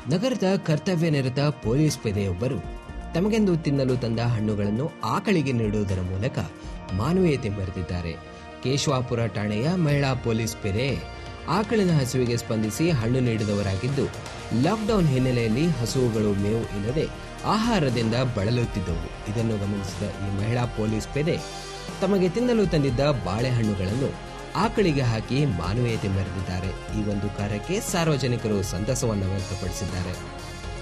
ನಗರದ ಕರ್ತವ್ಯ ನಿರತ ಪೊಲೀಸ್ ಪೇದೆಯೊಬ್ಬರು ತಮಗೆಂದು ತಿನ್ನಲು ತಂದ ಹಣ್ಣುಗಳನ್ನು ಆಕಳಿಗೆ ನೀಡುವುದರ ಮೂಲಕ ಮಾನವೀಯತೆ ಮೆರೆದಿದ್ದಾರೆ ಕೇಶವಾಪುರ ಠಾಣೆಯ ಮಹಿಳಾ ಪೊಲೀಸ್ ಪೇದೆ ಆಕಳಿನ ಹಸುವಿಗೆ ಸ್ಪಂದಿಸಿ ಹಣ್ಣು ನೀಡಿದವರಾಗಿದ್ದು ಲಾಕ್ಡೌನ್ ಹಿನ್ನೆಲೆಯಲ್ಲಿ ಹಸುವುಗಳು ಮೇವು ಇಲ್ಲದೆ ಆಹಾರದಿಂದ ಬಳಲುತ್ತಿದ್ದವು ಇದನ್ನು ಗಮನಿಸಿದ ಈ ಮಹಿಳಾ ಪೊಲೀಸ್ ಪೇದೆ ತಮಗೆ ತಿನ್ನಲು ತಂದಿದ್ದ ಬಾಳೆಹಣ್ಣುಗಳನ್ನು ಆಕಳಿಗೆ ಹಾಕಿ ಮಾನವೀಯತೆ ಮೆರೆದಿದ್ದಾರೆ ಈ ಒಂದು ಕಾರ್ಯಕ್ಕೆ ಸಾರ್ವಜನಿಕರು ಸಂತಸವನ್ನು ವ್ಯಕ್ತಪಡಿಸಿದ್ದಾರೆ